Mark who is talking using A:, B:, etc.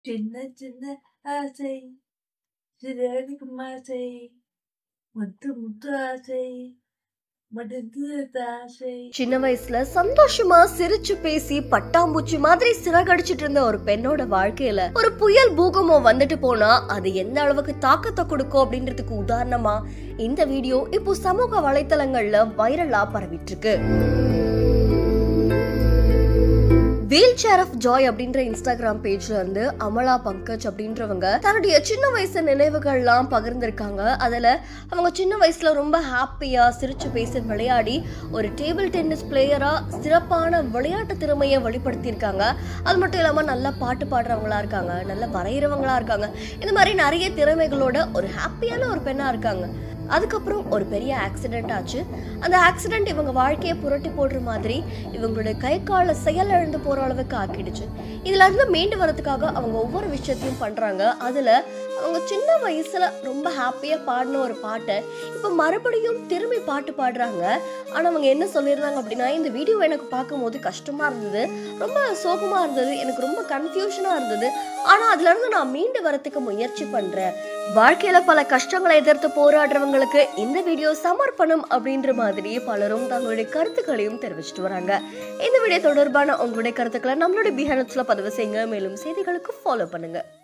A: சின்ன சின்ன ஆசை சிறடிக்கும் ஆசை முத்து முத்து ஆசை மடுத்து ஆசை
B: சின்ன வயசுல சந்தோஷமா சிரிச்சு பேசி பட்டாம்பூச்சி மாதிரி சிறகடிச்சிட்டு இருந்த ஒரு பெண்ணோட வாழ்க்கையில ஒரு புயல் பூகம்பம் வந்துட்டு போனா அது எந்த அளவுக்கு தாக்கத்தை கொடுக்கும் அப்படின்றதுக்கு உதாரணமா இந்த வீடியோ இப்போ சமூக வலைத்தளங்கள்ல வைரலா பரவிட்டு இருக்கு வீல் சேர் ஆஃப் ஜாய் அப்படின்ற இன்ஸ்டாகிராம் பேஜ்ல இருந்து அமலா பங்கஜ் அப்படின்றவங்க தன்னுடைய சின்ன வயசு நினைவுகள்லாம் பகிர்ந்திருக்காங்க அதுல அவங்க சின்ன வயசுல ரொம்ப ஹாப்பியா சிரிச்சு பேசி விளையாடி ஒரு டேபிள் டென்னிஸ் பிளேயரா சிறப்பான விளையாட்டு திறமையை வெளிப்படுத்தியிருக்காங்க அது மட்டும் இல்லாம நல்லா பாட்டு பாடுறவங்களா இருக்காங்க நல்லா வரைகிறவங்களா இருக்காங்க இந்த மாதிரி நிறைய திறமைகளோட ஒரு ஹாப்பியான ஒரு பெண்ணா இருக்காங்க அதுக்கப்புறம் ஒரு பெரிய ஆக்சிடென்ட் ஆச்சு அந்த ஆக்சிடென்ட் இவங்க வாழ்க்கையை புரட்டி போடுற மாதிரி இவங்களுடைய கை கால செயல் இழந்து போற அளவுக்கு ஆக்கிடுச்சு இதுல இருந்து மீண்டு வரதுக்காக அவங்க ஒவ்வொரு விஷயத்தையும் பண்றாங்க அதுல அவங்க சின்ன வயசுல ரொம்ப ஹாப்பியா பாடின ஒரு பாட்டை இப்ப மறுபடியும் திரும்பி பாட்டு பாடுறாங்க ஆனா அவங்க என்ன சொல்லியிருந்தாங்க அப்படின்னா இந்த வீடியோ எனக்கு பார்க்கும்போது கஷ்டமா இருந்தது ரொம்ப சோகமா இருந்தது எனக்கு ரொம்ப கன்ஃபியூஷனா இருந்தது ஆனா அதுல இருந்து நான் மீண்டு வரதுக்கு முயற்சி பண்றேன் வாழ்க்கையில பல கஷ்டங்களை எதிர்த்து போராடுறவங்களுக்கு இந்த வீடியோ சமர்ப்பணம் அப்படின்ற மாதிரி பலரும் தங்களுடைய கருத்துக்களையும் தெரிவிச்சிட்டு வராங்க இந்த வீடியோ தொடர்பான உங்களுடைய கருத்துக்களை நம்மளுடைய பிஹானட்ஸ்ல பதிவு செய்யுங்க மேலும் செய்திகளுக்கு ஃபாலோ பண்ணுங்க